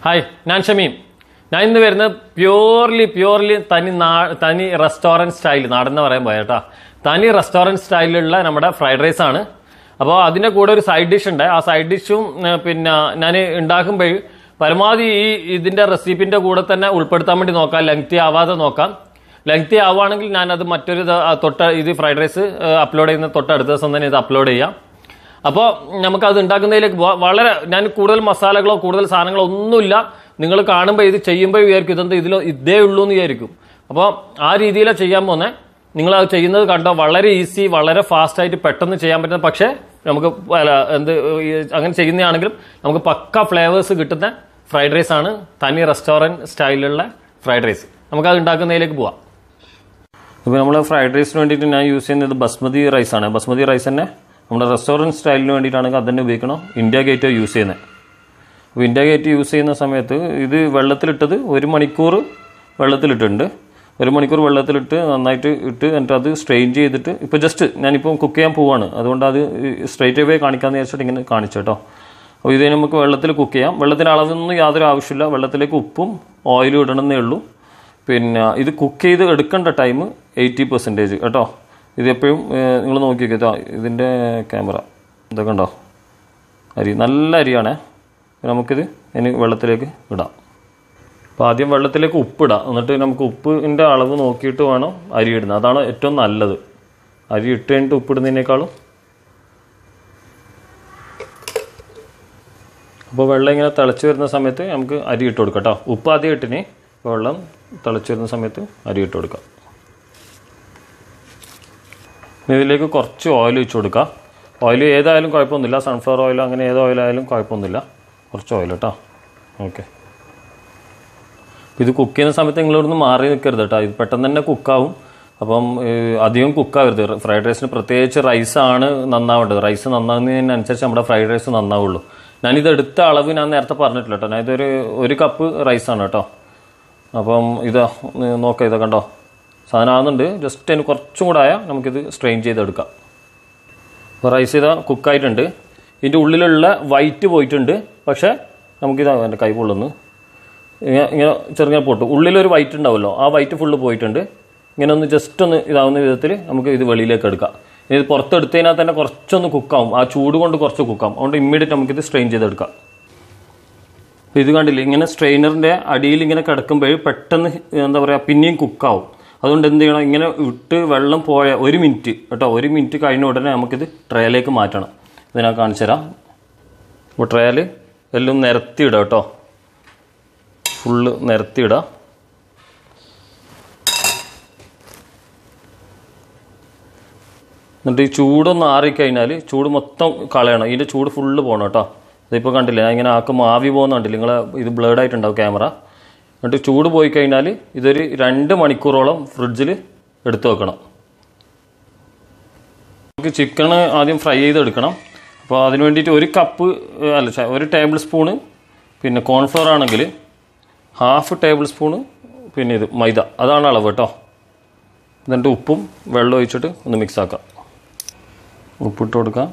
hi ഞാൻ ഷമീം ഞാൻ ഇന്ന് വരുന്നത് പ്യൂർലി പ്യൂർലി തനി നാ തനി റെസ്റ്റോറൻറ്റ് സ്റ്റൈൽ നാടെന്ന് പറയാൻ പോയ കേട്ടോ തനി റെസ്റ്റോറൻറ്റ് സ്റ്റൈലിലുള്ള നമ്മുടെ ഫ്രൈഡ് റൈസ് ആണ് അപ്പോൾ അതിൻ്റെ കൂടെ ഒരു സൈഡ് ഡിഷ് ഉണ്ട് ആ സൈഡ് ഡിഷും പിന്നെ ഞാൻ ഉണ്ടാക്കുമ്പോൾ പരമാവധി ഈ ഇതിൻ്റെ റെസിപ്പിൻ്റെ കൂടെ തന്നെ ഉൾപ്പെടുത്താൻ വേണ്ടി നോക്കാം ലെങ്തി ആവാതെ നോക്കാം ലെങ്തി ആവുകയാണെങ്കിൽ ഞാനത് മറ്റൊരു ഇത് ആ തൊട്ട ഇത് ഫ്രൈഡ് റൈസ് അപ്ലോഡ് ചെയ്യുന്ന തൊട്ടടുത്ത ദിവസം തന്നെ ഇത് അപ്ലോഡ് ചെയ്യാം അപ്പോൾ നമുക്ക് അത് ഉണ്ടാക്കുന്നതിലേക്ക് പോവാം വളരെ ഞാൻ കൂടുതൽ മസാലകളോ കൂടുതൽ സാധനങ്ങളോ ഒന്നുമില്ല നിങ്ങൾ കാണുമ്പോൾ ഇത് ചെയ്യുമ്പോൾ വിചാരിക്കും ഇതെന്താ ഇതിലോ ഇതേ ഉള്ളൂ എന്ന് വിചാരിക്കും അപ്പോൾ ആ രീതിയിലാണ് ചെയ്യാൻ പോകുന്നത് നിങ്ങൾ അത് ചെയ്യുന്നത് കണ്ടോ വളരെ ഈസി വളരെ ഫാസ്റ്റ് ആയിട്ട് പെട്ടെന്ന് ചെയ്യാൻ പറ്റുന്ന പക്ഷേ നമുക്ക് അല്ല, എന്ത് ഈ അങ്ങനെ ചെയ്യുന്നതാണെങ്കിലും നമുക്ക് പക്ക ഫ്ലേവേഴ്സ് കിട്ടുന്ന ഫ്രൈഡ് റൈസ് ആണ് തനി റെസ്റ്റോറൻറ്റ് സ്റ്റൈലിലുള്ള ഫ്രൈഡ് റൈസ് നമുക്കത് ഉണ്ടാക്കുന്നതിലേക്ക് പോവാം ഇപ്പോൾ നമ്മൾ ഫ്രൈഡ് റൈസിന് വേണ്ടിയിട്ട് ഞാൻ യൂസ് ചെയ്യുന്നത് ബസ്മതി റൈസാണ് ബസ്മതി റൈസ് തന്നെ നമ്മുടെ റെസ്റ്റോറൻറ്റ് സ്റ്റൈലിന് വേണ്ടിയിട്ടാണെങ്കിൽ അത് തന്നെ ഉപയോഗിക്കണം ഇന്ത്യ ഗേറ്റ് യൂസ് ചെയ്യുന്നത് അപ്പോൾ ഇന്ത്യ ഗേറ്റ് യൂസ് ചെയ്യുന്ന സമയത്ത് ഇത് വെള്ളത്തിലിട്ടത് ഒരു മണിക്കൂർ വെള്ളത്തിലിട്ടുണ്ട് ഒരു മണിക്കൂർ വെള്ളത്തിലിട്ട് നന്നായിട്ട് ഇട്ട് എന്നിട്ട് അത് സ്ട്രെയിൻ ചെയ്തിട്ട് ഇപ്പോൾ ജസ്റ്റ് ഞാനിപ്പോൾ കുക്ക് ചെയ്യാൻ പോവാണ് അതുകൊണ്ട് അത് സ്ട്രൈറ്റ് അവേ കാണിക്കാമെന്ന് വിചാരിച്ചിട്ട് ഇങ്ങനെ കാണിച്ചു കേട്ടോ അപ്പോൾ ഇത് നമുക്ക് വെള്ളത്തിൽ കുക്ക് ചെയ്യാം വെള്ളത്തിന് അളവൊന്നും യാതൊരു ആവശ്യമില്ല വെള്ളത്തിലേക്ക് ഉപ്പും ഓയിലും ഇടണമെന്നേ ഉള്ളൂ പിന്നെ ഇത് കുക്ക് ചെയ്ത് എടുക്കേണ്ട ടൈം എയ്റ്റി പെർസെൻറ്റേജ് കേട്ടോ ഇത് എപ്പോഴും നിങ്ങൾ നോക്കി നോക്കിയോ ഇതിൻ്റെ ക്യാമറ ഇതൊക്കെ ഉണ്ടോ അരി നല്ല അരിയാണേ നമുക്കിത് ഇനി വെള്ളത്തിലേക്ക് ഇടാം അപ്പോൾ ആദ്യം വെള്ളത്തിലേക്ക് ഉപ്പിടാം എന്നിട്ട് നമുക്ക് ഉപ്പിൻ്റെ അളവ് നോക്കിയിട്ട് വേണം അരി ഇടുന്നത് അതാണ് ഏറ്റവും നല്ലത് അരി ഇട്ട് കഴിഞ്ഞിട്ട് ഉപ്പിടുന്നതിനേക്കാളും അപ്പോൾ വെള്ളം ഇങ്ങനെ തിളച്ച് വരുന്ന സമയത്ത് നമുക്ക് അരി ഇട്ട് കൊടുക്കാം കേട്ടോ ഉപ്പ് ആദ്യം ഇട്ടിന് വെള്ളം തിളച്ച് വരുന്ന സമയത്ത് അരി ഇട്ട് കൊടുക്കാം ഇനി ഇതിലേക്ക് കുറച്ച് ഓയിൽ ഒഴിച്ച് കൊടുക്കാം ഓയിൽ ഏതായാലും കുഴപ്പമൊന്നുമില്ല സൺഫ്ലവർ ഓയിൽ അങ്ങനെ ഏത് ഓയിലായാലും കുഴപ്പമൊന്നുമില്ല കുറച്ച് ഓയിൽ കേട്ടോ ഓക്കെ ഇത് കുക്ക് ചെയ്യുന്ന സമയത്ത് നിങ്ങളിവിടുന്ന് മാറി നിൽക്കരുത് കേട്ടോ ഇത് പെട്ടെന്ന് തന്നെ കുക്കാവും അപ്പം ഏഹ്, അധികം കുക്കാവരുത് ഫ്രൈഡ് റൈസിന് പ്രത്യേകിച്ച് റൈസാണ് നന്നാവേണ്ടത് റൈസ് നന്നാവുന്നതിനനുസരിച്ച് നമ്മുടെ ഫ്രൈഡ് റൈസ് നന്നാവുള്ളൂ ഞാനിത് എടുത്ത അളവ് ഞാൻ നേരത്തെ പറഞ്ഞിട്ടില്ല കേട്ടോ ഞാൻ ഇതൊരു ഒരു കപ്പ് റൈസാണ് കേട്ടോ അപ്പം ഇത് നോക്കാം ഇത് കണ്ടോ സാധനം ആകുന്നുണ്ട് ജസ്റ്റ് അതിന് കുറച്ചും കൂടെ ആയാൽ നമുക്കിത് സ്ട്രെയിൻ ചെയ്തെടുക്കാം അപ്പോൾ റൈസ് ഇതാ കുക്കായിട്ടുണ്ട് ഇതിൻ്റെ ഉള്ളിലുള്ള വൈറ്റ് പോയിട്ടുണ്ട് പക്ഷേ നമുക്കിതാ എൻ്റെ കൈ പൊള്ളുന്നു ഇങ്ങനെ ഇങ്ങനെ ചെറുങ്ങനെ പൊട്ടും ഉള്ളിലൊരു വൈറ്റ് ഉണ്ടാവുമല്ലോ ആ വൈറ്റ് ഫുള്ള് പോയിട്ടുണ്ട് ഇങ്ങനെ ഒന്ന് ജസ്റ്റ് ഒന്ന് ഇതാവുന്ന വിധത്തിൽ നമുക്ക് ഇത് വെളിയിലേക്ക് എടുക്കാം ഇനി ഇത് പുറത്തെടുത്തതിനാൽ തന്നെ കുറച്ചൊന്ന് കുക്കാവും ആ ചൂട് കൊണ്ട് കുറച്ച് കുക്കാവും അതുകൊണ്ട് ഇമ്മീഡിയറ്റ് നമുക്കിത് സ്ട്രെയിൻ ചെയ്തെടുക്കാം അപ്പോൾ ഇത് കണ്ടില്ലേ ഇങ്ങനെ സ്ട്രെയിനറിൻ്റെ അടിയിൽ ഇങ്ങനെ കിടക്കുമ്പോൾ പെട്ടെന്ന് എന്താ പറയുക പിന്നെയും കുക്കാവും അതുകൊണ്ട് എന്ത് ചെയ്യണം ഇങ്ങനെ ഇട്ട് വെള്ളം പോയ ഒരു മിനിറ്റ് കേട്ടോ ഒരു മിനിറ്റ് കഴിഞ്ഞ ഉടനെ നമുക്കിത് ട്രയലേക്ക് മാറ്റണം ഇത് ഞാൻ കാണിച്ചു തരാം അപ്പോൾ ട്രയൽ എല്ലാം നിരത്തിയിടാം കേട്ടോ ഫുള്ള് നിരത്തിയിടാം എന്നിട്ട് ഈ ചൂടൊന്ന് ആറിക്കഴിഞ്ഞാൽ ചൂട് മൊത്തം കളയണം ഇതിൻ്റെ ചൂട് ഫുള്ള് പോകണം കേട്ടോ ഇതിപ്പോൾ കണ്ടില്ലേ ഞാൻ ഇങ്ങനെ ആക്കുമ്പോൾ ആവി പോകുന്ന കണ്ടില്ലേ നിങ്ങൾ ഇത് ബ്ലേഡ് ആയിട്ടുണ്ടാവും ക്യാമറ എന്നിട്ട് ചൂട് പോയി കഴിഞ്ഞാൽ ഇതൊരു രണ്ട് മണിക്കൂറോളം ഫ്രിഡ്ജിൽ എടുത്തു വെക്കണം നമുക്ക് ചിക്കൺ ആദ്യം ഫ്രൈ ചെയ്തെടുക്കണം അപ്പോൾ അതിന് വേണ്ടിയിട്ട് ഒരു കപ്പ് ഏഹ്, അല്ല ഛെ, ഒരു ടേബിൾ സ്പൂണ് പിന്നെ കോൺഫ്ലവർ ആണെങ്കിൽ ഹാഫ് ടേബിൾ സ്പൂണ് പിന്നെ ഇത് മൈദ അതാണ് അളവ് കേട്ടോ എന്നിട്ട് ഉപ്പും വെള്ളം ഒഴിച്ചിട്ട് ഒന്ന് മിക്സ് ആക്കാം ഉപ്പിട്ട് കൊടുക്കാം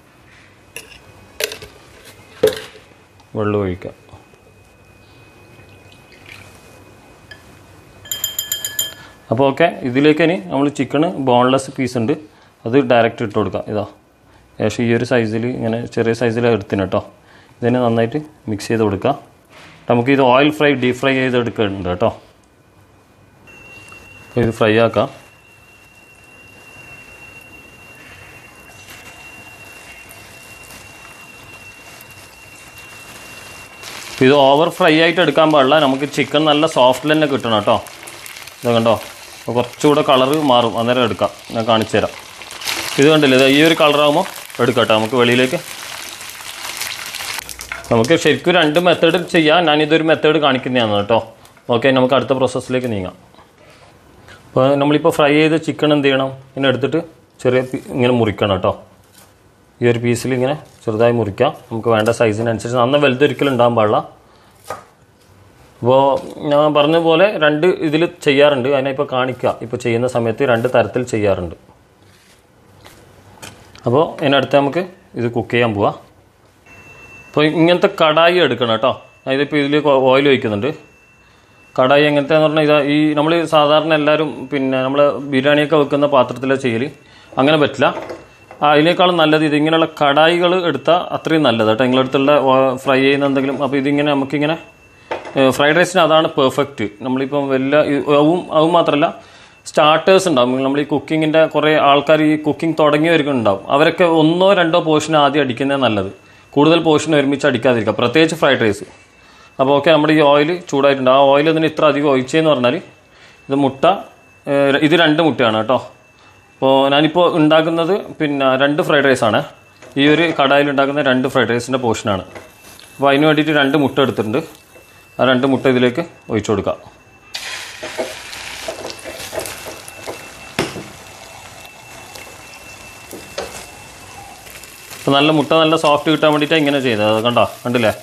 വെള്ളം ഒഴിക്കാം അപ്പോൾ ഓക്കെ ഇതിലേക്ക് ഇനി നമ്മൾ ചിക്കന് ബോൺലെസ് പീസ് ഉണ്ട് അത് ഡയറക്റ്റ് ഇട്ട് കൊടുക്കാം ഇതാ ഏകദേശം ഈ ഒരു സൈസിൽ ഇങ്ങനെ ചെറിയ സൈസിൽ എടുത്തിന് കേട്ടോ ഇതിനെ നന്നായിട്ട് മിക്സ് ചെയ്ത് കൊടുക്കാം നമുക്ക് ഇത് ഓയിൽ ഫ്രൈ ഡീപ് ഫ്രൈ ചെയ്ത് എടുക്കുന്നുണ്ട് കേട്ടോ അപ്പോൾ ഇത് ഫ്രൈ ആക്കാം ഇത് ഓവർ ഫ്രൈ ആയിട്ട് എടുക്കാൻ പാടില്ല നമുക്ക് ചിക്കൻ നല്ല സോഫ്റ്റിൽ തന്നെ കിട്ടണം കേട്ടോ ഇത് കണ്ടോ അപ്പോൾ കുറച്ചുകൂടെ കളറ് മാറും അന്നേരം എടുക്കാം ഞാൻ കാണിച്ചു തരാം ഇത് കണ്ടില്ലേ ഇത് ഈ ഒരു കളറാകുമ്പോൾ എടുക്കാം കേട്ടോ നമുക്ക് വെളിയിലേക്ക് നമുക്ക് ശരിക്കും രണ്ട് മെത്തേഡ് ചെയ്യാം ഞാനിതൊരു മെത്തേഡ് കാണിക്കുന്നതാണ് കേട്ടോ ഓക്കെ നമുക്ക് അടുത്ത പ്രോസസ്സിലേക്ക് നീങ്ങാം അപ്പോൾ നമ്മളിപ്പോൾ ഫ്രൈ ചെയ്ത ചിക്കൻ എന്ത് ചെയ്യണം ഇങ്ങനെ എടുത്തിട്ട് ചെറിയ പി- ഇങ്ങനെ മുറിക്കണം കേട്ടോ ഈ ഒരു പീസിൽ ഇങ്ങനെ ചെറുതായി മുറിക്കാം നമുക്ക് വേണ്ട സൈസിനനുസരിച്ച് നന്ന വലുതൊരിക്കലും ഉണ്ടാകാൻ പാടില്ല അപ്പോൾ ഞാൻ പറഞ്ഞ പോലെ രണ്ട് ഇതിൽ ചെയ്യാറുണ്ട് അതിനെ ഇപ്പോൾ കാണിക്കുക ഇപ്പോൾ ചെയ്യുന്ന സമയത്ത് രണ്ട് തരത്തിൽ ചെയ്യാറുണ്ട് അപ്പോൾ ഇതിനടുത്ത് നമുക്ക് ഇത് കുക്ക് ചെയ്യാൻ പോവാം അപ്പോൾ ഇങ്ങനത്തെ കടായി എടുക്കണം കേട്ടോ ഇതിപ്പോൾ ഇതിലേക്ക് ഓയിൽ ഒഴിക്കുന്നുണ്ട് കടായി എങ്ങനത്തെ എന്ന് പറഞ്ഞാൽ ഇതാ ഈ നമ്മൾ സാധാരണ എല്ലാവരും പിന്നെ നമ്മൾ ബിരിയാണിയൊക്കെ വെക്കുന്ന പാത്രത്തിലാണ് ചെയ്യൽ അങ്ങനെ പറ്റില്ല ആ, അതിനേക്കാളും നല്ലത് ഇത് ഇങ്ങനെയുള്ള കടായികൾ എടുത്താൽ അത്രയും നല്ലത് കേട്ടോ നിങ്ങളടുത്തുള്ള ഫ്രൈ ചെയ്യുന്ന എന്തെങ്കിലും അപ്പോൾ ഇതിങ്ങനെ നമുക്കിങ്ങനെ ഫ്രൈഡ് റൈസിന് അതാണ് പെർഫെക്റ്റ് നമ്മളിപ്പം വല്ല അവും അവും മാത്രമല്ല സ്റ്റാർട്ടേഴ്സ് ഉണ്ടാവും നമ്മൾ ഈ കുക്കിങ്ങിൻ്റെ കുറേ ആൾക്കാർ ഈ കുക്കിംഗ് തുടങ്ങിയവർക്ക് ഉണ്ടാവും അവരൊക്കെ ഒന്നോ രണ്ടോ പോർഷൻ ആദ്യം അടിക്കുന്നത് നല്ലത് കൂടുതൽ പോർഷൻ ഒരുമിച്ച് അടിക്കാതിരിക്കുക പ്രത്യേകിച്ച് ഫ്രൈഡ് റൈസ് അപ്പോൾ ഓക്കെ നമ്മുടെ ഈ ഓയിൽ ചൂടായിട്ടുണ്ട് ആ ഓയിൽ ഇതിന് ഇത്ര അധികം ഒഴിച്ചതെന്ന് പറഞ്ഞാൽ ഇത് മുട്ട ഏഹ്, ഇത് രണ്ട് മുട്ടയാണ് കേട്ടോ അപ്പോൾ ഞാനിപ്പോൾ ഉണ്ടാക്കുന്നത് പിന്നെ രണ്ട് ഫ്രൈഡ് റൈസാണ് ഈ ഒരു കടായിൽ ഉണ്ടാക്കുന്ന രണ്ട് ഫ്രൈഡ് റൈസിൻ്റെ പോർഷനാണ് അപ്പോൾ അതിന് വേണ്ടിയിട്ട് രണ്ട് മുട്ട എടുത്തിട്ടുണ്ട് ആ രണ്ട് മുട്ട ഇതിലേക്ക് ഒഴിച്ചു കൊടുക്കാം അപ്പോൾ നല്ല മുട്ട നല്ല സോഫ്റ്റ് കിട്ടാൻ വേണ്ടിയിട്ടാണ് ഇങ്ങനെ ചെയ്തത് അത് കണ്ടോ കണ്ടില്ലേ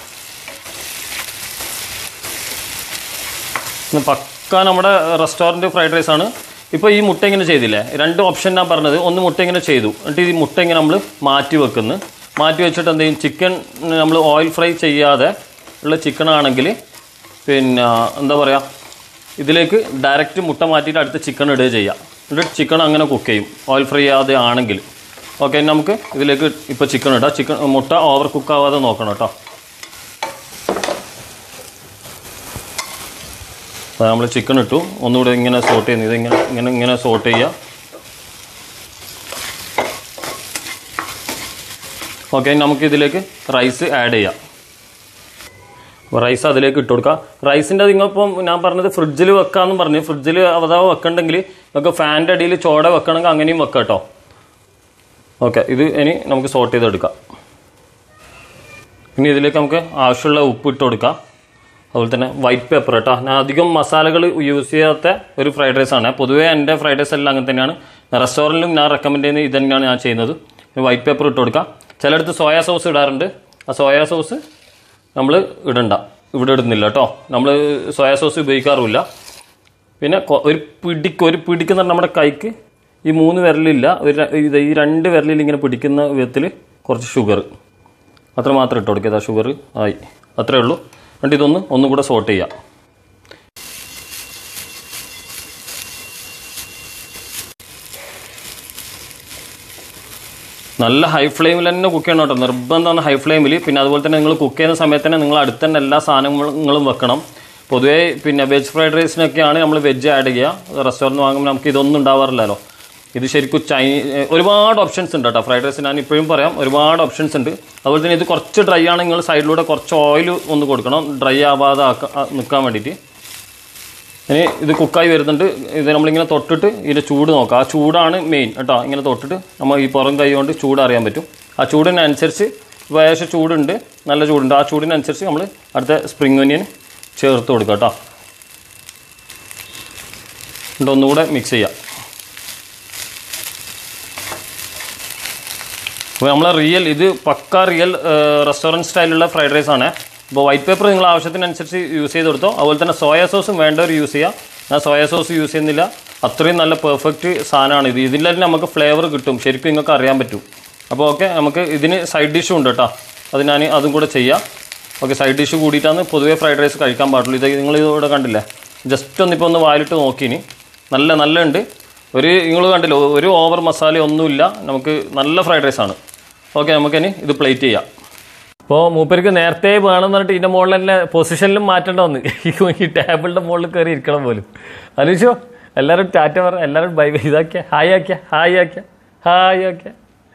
ഇത് പക്ക നമ്മുടെ റെസ്റ്റോറൻറ്റ് ഫ്രൈഡ് റൈസ് ആണ് ഇപ്പോൾ ഈ മുട്ട ഇങ്ങനെ ചെയ്തില്ലേ രണ്ട് ഓപ്ഷൻ ഞാൻ പറഞ്ഞത് ഒന്ന് മുട്ട ഇങ്ങനെ ചെയ്തു എന്നിട്ട് ഈ മുട്ട ഇങ്ങനെ നമ്മൾ മാറ്റി വെക്കുന്നു മാറ്റി വെച്ചിട്ട് എന്ത് ചെയ്യും ചിക്കൻ നമ്മൾ ഓയിൽ ഫ്രൈ ചെയ്യാതെ ഉള്ള ചിക്കൻ ആണെങ്കിൽ പിന്നെ എന്താ പറയുക ഇതിലേക്ക് ഡയറക്റ്റ് മുട്ട മാറ്റിയിട്ട് അടുത്ത ചിക്കൻ ഇടുക ചെയ്യാം എന്നിട്ട് ചിക്കൻ അങ്ങനെ കുക്ക് ചെയ്യും ഓയിൽ ഫ്രൈ ചെയ്യാതെ ആണെങ്കിൽ ഓക്കെ നമുക്ക് ഇതിലേക്ക് ഇപ്പോൾ ചിക്കൻ ഇടാം ചിക്കൻ മുട്ട ഓവർ കുക്ക് ആവാതെ നോക്കണം കേട്ടോ അപ്പോൾ നമ്മൾ ചിക്കൻ ഇട്ടു ഒന്നുകൂടെ ഇങ്ങനെ സോട്ട് ചെയ്യുന്നു ഇതിങ്ങനെ ഇങ്ങനെ ഇങ്ങനെ സോട്ട് ചെയ്യുക ഓക്കെ നമുക്ക് ഇതിലേക്ക് റൈസ് ആഡ് ചെയ്യാം അപ്പോൾ റൈസ് അതിലേക്ക് ഇട്ട് കൊടുക്കുക റൈസിൻ്റെ നിങ്ങളിപ്പം ഞാൻ പറഞ്ഞത് ഫ്രിഡ്ജിൽ വെക്കാമെന്നും പറഞ്ഞു ഫ്രിഡ്ജിൽ അഥവാ വെക്കണ്ടെങ്കിൽ നമുക്ക് ഫാനിൻ്റെ അടിയിൽ ചോട വെക്കണമെങ്കിൽ അങ്ങനെയും വെക്കാം കേട്ടോ ഓക്കെ ഇത് ഇനി നമുക്ക് സോട്ട് ചെയ്തെടുക്കാം ഇനി ഇതിലേക്ക് നമുക്ക് ആവശ്യമുള്ള ഉപ്പ് ഇട്ട് കൊടുക്കാം അതുപോലെ തന്നെ വൈറ്റ് പേപ്പർ കേട്ടോ ഞാൻ അധികം മസാലകൾ യൂസ് ചെയ്യാത്ത ഒരു ഫ്രൈഡ് റൈസ് ആണ് പൊതുവേ എൻ്റെ ഫ്രൈഡ് റൈസ് എല്ലാം അങ്ങനെ തന്നെയാണ് റെസ്റ്റോറൻറ്റിലും ഞാൻ റെക്കമെൻഡ് ചെയ്യുന്നത് ഇത് തന്നെയാണ് ഞാൻ ചെയ്യുന്നത് വൈറ്റ് പേപ്പർ ഇട്ട് കൊടുക്കാം ചിലയിടത്ത് സോയാ സോസ് ഇടാറുണ്ട് ആ സോയാ സോസ് നമ്മൾ ഇടണ്ട ഇവിടെ ഇടുന്നില്ല കേട്ടോ നമ്മൾ സോയാ സോസ് ഉപയോഗിക്കാറുമില്ല പിന്നെ കൊ- ഒരു പിടിക്ക് ഒരു പിടിക്കുന്ന നമ്മുടെ കൈക്ക് ഈ മൂന്ന് വിരലില്ല ഒരു ര- ഇത് ഈ രണ്ട് വിരലിൽ ഇങ്ങനെ പിടിക്കുന്ന വിധത്തിൽ കുറച്ച് ഷുഗർ അത്ര മാത്രം ഇട്ട് കൊടുക്കുക ഷുഗർ ആയി അത്രേ ഉള്ളൂ എന്നിട്ട് ഇതൊന്ന് ഒന്നും കൂടെ സോട്ട് ചെയ്യാം നല്ല ഹൈ ഫ്ലെയിമിൽ തന്നെ കുക്ക് ചെയ്യണം കേട്ടോ നിർബന്ധമാണ് ഹൈ ഫ്ലെയിമിൽ പിന്നെ അതുപോലെ തന്നെ നിങ്ങൾ കുക്ക് ചെയ്യുന്ന സമയത്ത് തന്നെ നിങ്ങൾ അടുത്ത് തന്നെ എല്ലാ സാധനങ്ങളും വെക്കണം പൊതുവേ പിന്നെ വെജ് ഫ്രൈഡ് റൈസിനൊക്കെയാണ് നമ്മൾ വെജ് ആഡ് ചെയ്യുക റെസ്റ്റോറൻറ്റ് വാങ്ങുമ്പോൾ നമുക്ക് ഇതൊന്നും ഉണ്ടാവാറില്ലല്ലോ ഇത് ശരിക്കും ചൈ ഒരുപാട് ഓപ്ഷൻസ് ഉണ്ട് കേട്ടോ ഫ്രൈഡ് റൈസ് ഞാൻ ഇപ്പോഴും പറയാം ഒരുപാട് ഓപ്ഷൻസ് ഉണ്ട് അതുപോലെ തന്നെ ഇത് കുറച്ച് ഡ്രൈ ആണ് നിങ്ങൾ സൈഡിലൂടെ കുറച്ച് ഓയിൽ ഒന്ന് കൊടുക്കണം ഡ്രൈ ആവാതെ ആക്ക നിൽക്കാൻ വേണ്ടിയിട്ട് ഇനി ഇത് കുക്കായി വരുന്നുണ്ട് ഇത് നമ്മളിങ്ങനെ തൊട്ടിട്ട് ഇതിൻ്റെ ചൂട് നോക്കാം ആ ചൂടാണ് മെയിൻ കേട്ടോ ഇങ്ങനെ തൊട്ടിട്ട് നമ്മൾ ഈ പുറം കൈ കൊണ്ട് ചൂട് അറിയാൻ പറ്റും ആ ചൂടിനനുസരിച്ച് ഇപ്പോൾ ഏകദേശം ചൂടുണ്ട് നല്ല ചൂടുണ്ട് ആ ചൂടിനനുസരിച്ച് നമ്മൾ അടുത്ത സ്പ്രിംഗ് ഒനിയൻ ചേർത്ത് കൊടുക്കുക കേട്ടോ എന്നിട്ട് ഒന്നുകൂടെ മിക്സ് ചെയ്യാം അപ്പോൾ നമ്മളെ റിയൽ ഇത് പക്ക റിയൽ റെസ്റ്റോറൻറ്റ് സ്റ്റൈലുള്ള ഫ്രൈഡ് റൈസ് ആണ് അപ്പോൾ വൈറ്റ് പേപ്പർ നിങ്ങൾ ആവശ്യത്തിനനുസരിച്ച് യൂസ് ചെയ്ത് കൊടുത്തോ അതുപോലെ തന്നെ സോയ സോസും വേണ്ടവർ യൂസ് ചെയ്യുക ഞാൻ സോയ സോസ് യൂസ് ചെയ്യുന്നില്ല അത്രയും നല്ല പെർഫെക്റ്റ് സാധനമാണ് ഇത് ഇതിൽ തന്നെ നമുക്ക് ഫ്ലേവർ കിട്ടും ശരിക്കും നിങ്ങൾക്ക് അറിയാൻ പറ്റും അപ്പോൾ ഓക്കെ നമുക്ക് ഇതിന് സൈഡ് ഡിഷും ഉണ്ട് കേട്ടോ അത് ഞാൻ അതും കൂടെ ചെയ്യാം ഓക്കെ സൈഡ് ഡിഷ് കൂടിയിട്ടാണ് പൊതുവേ ഫ്രൈഡ് റൈസ് കഴിക്കാൻ പാടുള്ളൂ ഇത് നിങ്ങൾ ഇതിവിടെ കണ്ടില്ലേ ജസ്റ്റ് ഒന്നിപ്പോൾ ഒന്ന് വായിലിട്ട് നോക്കിനി നല്ല നല്ല ഉണ്ട് ഒരു നിങ്ങൾ കണ്ടില്ലോ ഒരു ഓവർ മസാല ഒന്നുമില്ല നമുക്ക് നല്ല ഫ്രൈഡ് റൈസ് ആണ് ഓക്കെ നമുക്കിനി ഇത് പ്ലേറ്റ് ചെയ്യാം ഇപ്പോൾ മൂപ്പർക്ക് നേരത്തെ വേണമെന്ന് പറഞ്ഞിട്ട് ഇതിൻ്റെ മുകളിൽ തന്നെ പൊസിഷനിലും മാറ്റേണ്ട വന്ന് ഈ ടേബിളിൻ്റെ മുകളിൽ കയറി ഇരിക്കണം പോലും ആലോചിച്ചോ എല്ലാവരും ടാറ്റ പറ എല്ലാവരും ബൈ ബൈ ഇതാക്കിയ ഹായ് ആക്കിയ ഹായ് ആക്കിയ ഹായ് ആക്കിയ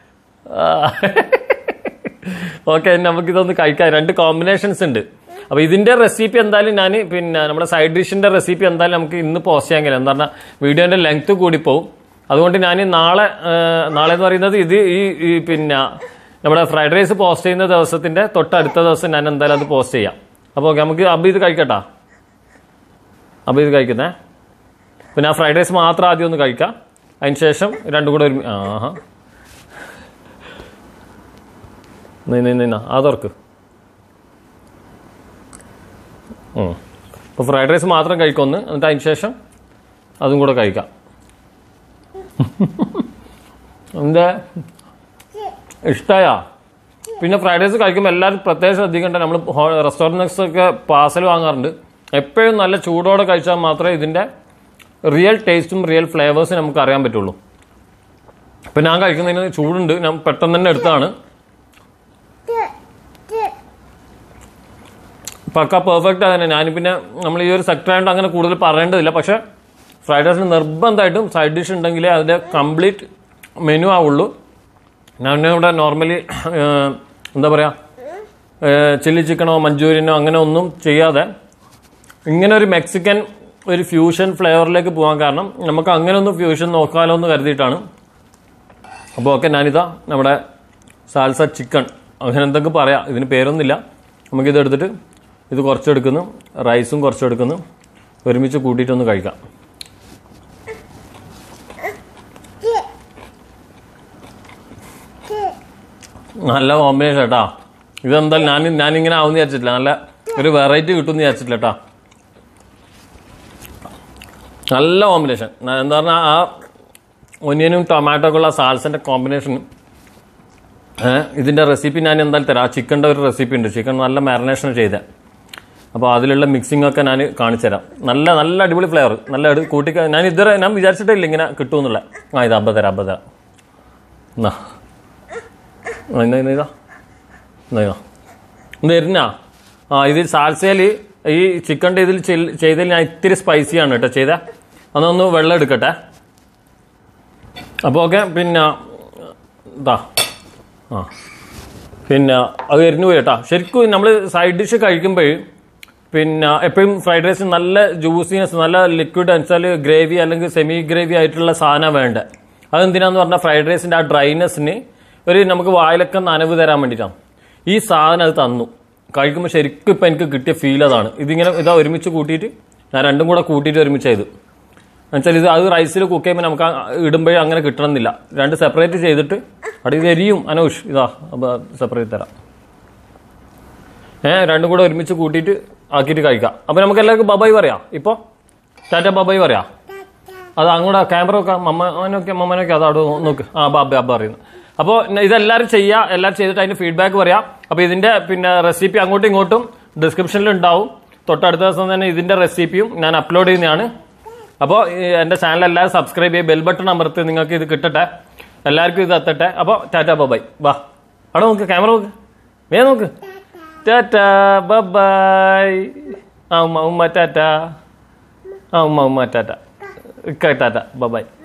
ഓക്കെ നമുക്കിതൊന്ന് കഴിക്കാം രണ്ട് കോമ്പിനേഷൻസ് ഉണ്ട് അപ്പോൾ ഇതിൻ്റെ റെസിപ്പി എന്തായാലും ഞാൻ പിന്നെ നമ്മുടെ സൈഡ് ഡിഷിൻ്റെ റെസിപ്പി എന്തായാലും നമുക്ക് ഇന്ന് പോസ്റ്റ് ചെയ്യാൻ കഴിയില്ല എന്താ പറഞ്ഞാൽ വീഡിയോൻ്റെ ലെങ്ത് കൂടിപ്പോവും അതുകൊണ്ട് ഞാൻ നാളെ ആ, നാളെ എന്ന് പറയുന്നത് ഇത് ഈ ഈ പിന്നെ നമ്മുടെ ഫ്രൈഡ് റൈസ് പോസ്റ്റ് ചെയ്യുന്ന ദിവസത്തിൻ്റെ തൊട്ടടുത്ത ദിവസം ഞാൻ എന്തായാലും അത് പോസ്റ്റ് ചെയ്യാം അപ്പോൾ ഓക്കെ നമുക്ക് അബ് ഇത് കഴിക്കട്ടാ അബ് ഇത് കഴിക്കുന്നേ പിന്നെ ആ ഫ്രൈഡ് റൈസ് മാത്രം ആദ്യം ഒന്ന് കഴിക്കാം അതിന് ശേഷം രണ്ടും കൂടെ ഒരു ആഹാ നിന്ന നിന്ന അതോർക്ക് ഇപ്പോൾ ഫ്രൈഡ് റൈസ് മാത്രം കഴിക്കൊന്ന് എന്നിട്ട് അതിന് ശേഷം അതും കൂടെ കഴിക്കാം എന്താ ഇഷ്ടമായാ പിന്നെ ഫ്രൈഡ് റൈസ് കഴിക്കുമ്പോൾ എല്ലാവരും പ്രത്യേകം ശ്രദ്ധിക്കേണ്ട നമ്മൾ റെസ്റ്റോറൻറ്റ്സ് ഒക്കെ പാർസൽ വാങ്ങാറുണ്ട് എപ്പോഴും നല്ല ചൂടോടെ കഴിച്ചാൽ മാത്രമേ ഇതിൻ്റെ റിയൽ ടേസ്റ്റും റിയൽ ഫ്ലേവേഴ്സും നമുക്ക് അറിയാൻ പറ്റുള്ളൂ ഇപ്പം ഞാൻ കഴിക്കുന്നതിന് ചൂടുണ്ട് ഞാൻ പെട്ടെന്ന് തന്നെ എടുത്താണ് പക്ക പെർഫെക്റ്റ് തന്നെ ഞാൻ പിന്നെ നമ്മൾ ഈ ഒരു സെക്ടർ ആയതുകൊണ്ട് അങ്ങനെ കൂടുതൽ പറയേണ്ടതില്ല പക്ഷേ ഫ്രൈഡ് റൈസിന് നിർബന്ധമായിട്ടും സൈഡ് ഡിഷ് ഉണ്ടെങ്കിലേ അതിൻ്റെ കംപ്ലീറ്റ് മെനു ആവുള്ളൂ ഞാൻ ഇവിടെ നോർമലി എന്താ പറയുക ചില്ലി ചിക്കനോ മഞ്ചൂരിയനോ അങ്ങനെ ഒന്നും ചെയ്യാതെ ഇങ്ങനെ ഒരു മെക്സിക്കൻ ഒരു ഫ്യൂഷൻ ഫ്ലേവറിലേക്ക് പോകാൻ കാരണം നമുക്ക് അങ്ങനെ ഒന്ന് ഫ്യൂഷൻ നോക്കാലോ എന്ന് കരുതിയിട്ടാണ് അപ്പോൾ ഓക്കെ ഞാനിതാ നമ്മുടെ സാൽസ ചിക്കൻ അങ്ങനെ എന്തൊക്കെ പറയാം ഇതിന് പേരൊന്നുമില്ല നമുക്കിത് എടുത്തിട്ട് ഇത് കുറച്ചെടുക്കുന്നു റൈസും കുറച്ചെടുക്കുന്നു ഒരുമിച്ച് കൂട്ടിയിട്ടൊന്ന് കഴിക്കാം നല്ല കോമ്പിനേഷൻ കേട്ടാ ഇതെന്തായാലും ഞാൻ ഞാനിങ്ങനെ ആവുമെന്ന് വിചാരിച്ചിട്ടില്ല നല്ല ഒരു വെറൈറ്റി കിട്ടുമെന്ന് വിചാരിച്ചിട്ടില്ല കേട്ടാ നല്ല കോമ്പിനേഷൻ എന്താ പറഞ്ഞാൽ ആ ഒനിയനും ടൊമാറ്റോ ഒക്കെ ഉള്ള സാൽസിന്റെ കോമ്പിനേഷൻ ഇതിന്റെ റെസിപ്പി ഞാൻ എന്തായാലും തരാം ആ ചിക്കൻ്റെ ഒരു റെസിപ്പി ഉണ്ട് ചിക്കൻ നല്ല മാരിനേഷൻ ചെയ്ത അപ്പോൾ അതിലുള്ള മിക്സിംഗ് ഒക്കെ ഞാൻ കാണിച്ചു തരാം നല്ല നല്ല അടിപൊളി ഫ്ലേവർ നല്ല അടി കൂട്ടി ഞാൻ ഇതുവരെ ഞാൻ വിചാരിച്ചിട്ടേ ഇല്ല ഇങ്ങനെ കിട്ടുമെന്നുള്ള ആ ഇത് അബ്ബ തരാം അബ്ബ തരാം എന്നാ ആ, ഇന്നാ ഇന്നാ ഇതാ ഇന്നാ ഇതാ ഇത് എരിഞ്ഞാ ആ ഇത് സാൽസയിൽ ഈ ചിക്കൻ്റെ ഇതിൽ ചെയ്- ചെയ്തതിൽ ഞാൻ ഇത്തിരി സ്പൈസിയാണ് കേട്ടോ ചെയ്ത അതൊന്ന് വെള്ളം എടുക്കട്ടെ അപ്പോൾ ഓക്കെ പിന്നെ ഇതാ ആ പിന്നെ അത് എരിഞ്ഞു പോയി കേട്ടോ ശരിക്കും നമ്മൾ സൈഡ് ഡിഷ് കഴിക്കുമ്പോൾ പിന്നെ എപ്പോഴും ഫ്രൈഡ് റൈസ് നല്ല ജ്യൂസിനെസ് നല്ല ലിക്വിഡ് വെച്ചാൽ ഗ്രേവി അല്ലെങ്കിൽ സെമി ഗ്രേവി ആയിട്ടുള്ള സാധനം വേണ്ടത് അതെന്തിനാന്ന് പറഞ്ഞാൽ ഫ്രൈഡ് റൈസിന്റെ ആ ഡ്രൈനെസ്സിന് ഒരു നമുക്ക് വായിലൊക്കെ നനവ് തരാൻ വേണ്ടിയിട്ടാണ് ഈ സാധനം അത് തന്നു കഴിക്കുമ്പോൾ ശരിക്കും ഇപ്പം എനിക്ക് കിട്ടിയ ഫീൽ അതാണ് ഇതിങ്ങനെ ഇതാ ഒരുമിച്ച് കൂട്ടിയിട്ട് ഞാൻ രണ്ടും കൂടെ കൂട്ടിയിട്ട് ഒരുമിച്ച് ചെയ്തു എന്നുവെച്ചാൽ ഇത് അത് റൈസിൽ കുക്ക് ചെയ്യുമ്പോൾ നമുക്ക് ഇടുമ്പോഴേ അങ്ങനെ കിട്ടണമെന്നില്ല രണ്ട് സെപ്പറേറ്റ് ചെയ്തിട്ട് അവിടെ ഇത് എരിയും അനൗഷ് ഇതാ അപ്പോൾ സെപ്പറേറ്റ് തരാം ഏഹ് രണ്ടും കൂടെ ഒരുമിച്ച് കൂട്ടിയിട്ട് ആക്കിയിട്ട് കഴിക്കാം അപ്പോൾ നമുക്ക് എല്ലാവർക്കും ബബായി പറയാം ഇപ്പോൾ ടാറ്റ ബബായി പറയാം അത് അങ്ങോട്ട് ക്യാമറ വെക്കാം മമ്മനൊക്കെ മമ്മനൊക്കെ അതവിടെ നോക്ക് ആ ബാബ അബ്ബ അറിയുന്നു അപ്പോൾ ഇതെല്ലാവരും ചെയ്യുക എല്ലാവരും ചെയ്തിട്ട് അതിന്റെ ഫീഡ്ബാക്ക് പറയാം അപ്പോൾ ഇതിന്റെ പിന്നെ റെസിപ്പി അങ്ങോട്ടും ഇങ്ങോട്ടും ഡിസ്ക്രിപ്ഷനിൽ ഉണ്ടാവും തൊട്ടടുത്ത ദിവസം തന്നെ ഇതിന്റെ റെസിപ്പിയും ഞാൻ അപ്ലോഡ് ചെയ്യുന്നതാണ് അപ്പോൾ എൻ്റെ ചാനൽ എല്ലാവരും സബ്സ്ക്രൈബ് ചെയ്യുക ബെൽ ബട്ടൺ അമർത്ത് നിങ്ങൾക്ക് ഇത് കിട്ടട്ടെ എല്ലാവർക്കും ഇത് എത്തട്ടെ അപ്പോൾ ടാറ്റ ബൈ വാ അവിടെ നോക്ക് ക്യാമറ നോക്ക് വേ നോക്ക് ടാറ്റ ബൈ ആ ഉമ്മ ഉമ്മ ടാറ്റ ആ ഉമ്മ ഉമ്മ ടാറ്റ ഇക്ക ടാറ്റ ബൈ